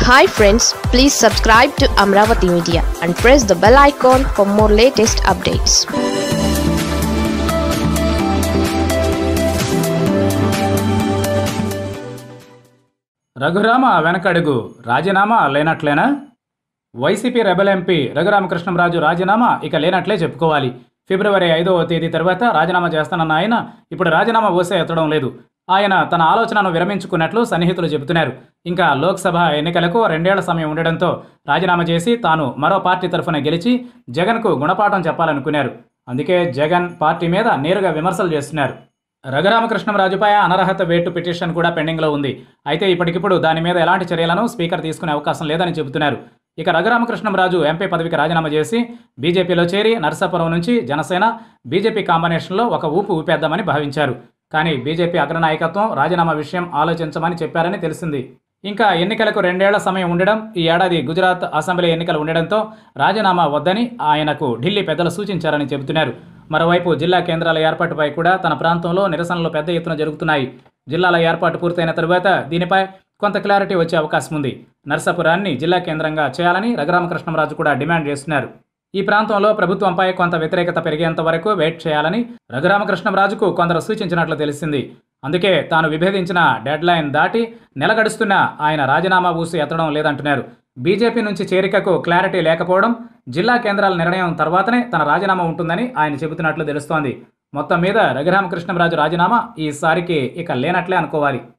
hi friends please subscribe to Amaravati media and press the bell icon for more latest updates Raghurama వెనకడుగు రాజీనామా లేనట్లేనా YCP rebel MP Raghurama Krishnam Raju రాజీనామా ఇక లేనట్లే చెప్పుకోవాలి ఫిబ్రవరి ఐదవ తేదీ తర్వాత రాజీనామా చేస్తానన్న ఆయన ఇప్పుడు రాజీనామా ఓసే ఎత్తడం లేదు ఆయన తన ఆలోచనను విరమించుకున్నట్లు సన్నిహితులు చెబుతున్నారు ఇంకా లోక్సభ ఎన్నికలకు రెండేళ్ల సమయం ఉండడంతో రాజీనామా చేసి తాను మరో పార్టీ తరఫున గెలిచి జగన్కు గుణపాఠం చెప్పాలనుకున్నారు అందుకే జగన్ పార్టీ మీద నేరుగా విమర్శలు చేస్తున్నారు రఘురామకృష్ణంరాజుపై అనర్హత వేటు పిటిషన్ కూడా పెండింగ్లో ఉంది అయితే ఇప్పటికిప్పుడు దాని మీద ఎలాంటి చర్యలను స్పీకర్ తీసుకునే అవకాశం లేదని చెబుతున్నారు ఇక రఘురామకృష్ణంరాజు ఎంపీ పదవికి రాజీనామా చేసి బీజేపీలో చేరి నరసాపురం నుంచి జనసేన బీజేపీ కాంబినేషన్లో ఒక ఊపు ఊపేద్దామని భావించారు కానీ బీజేపీ అగ్రనాయకత్వం రాజీనామా విషయం ఆలోచించమని చెప్పారని తెలిసింది ఇంకా ఎన్నికలకు రెండేళ్ల సమయం ఉండడం ఈ ఏడాది గుజరాత్ అసెంబ్లీ ఎన్నికలు ఉండడంతో రాజీనామా వద్దని ఆయనకు ఢిల్లీ పెద్దలు సూచించారని చెబుతున్నారు మరోవైపు జిల్లా కేంద్రాల ఏర్పాటుపై కూడా తన ప్రాంతంలో నిరసనలు పెద్ద ఎత్తున జరుగుతున్నాయి జిల్లాల ఏర్పాటు పూర్తయిన తరువాత దీనిపై కొంత క్లారిటీ వచ్చే అవకాశం ఉంది నర్సాపురాన్ని జిల్లా కేంద్రంగా చేయాలని రఘురామకృష్ణంరాజు కూడా డిమాండ్ చేస్తున్నారు ఈ ప్రాంతంలో ప్రభుత్వంపై కొంత వ్యతిరేకత పెరిగేంత వరకు వెయిట్ చేయాలని రఘురామకృష్ణంరాజుకు కొందరు సూచించినట్లు తెలిసింది అందుకే తాను విభేదించిన డెడ్ లైన్ దాటి నెల గడుస్తున్నా ఆయన రాజీనామా ఊసి ఎత్తడం లేదంటున్నారు బీజేపీ నుంచి చేరికకు క్లారిటీ లేకపోవడం జిల్లా కేంద్రాల నిర్ణయం తర్వాతనే తన రాజీనామా ఉంటుందని ఆయన చెబుతున్నట్లు తెలుస్తోంది మొత్తం మీద రఘురామకృష్ణంరాజు రాజీనామా ఈసారికి ఇక లేనట్లే అనుకోవాలి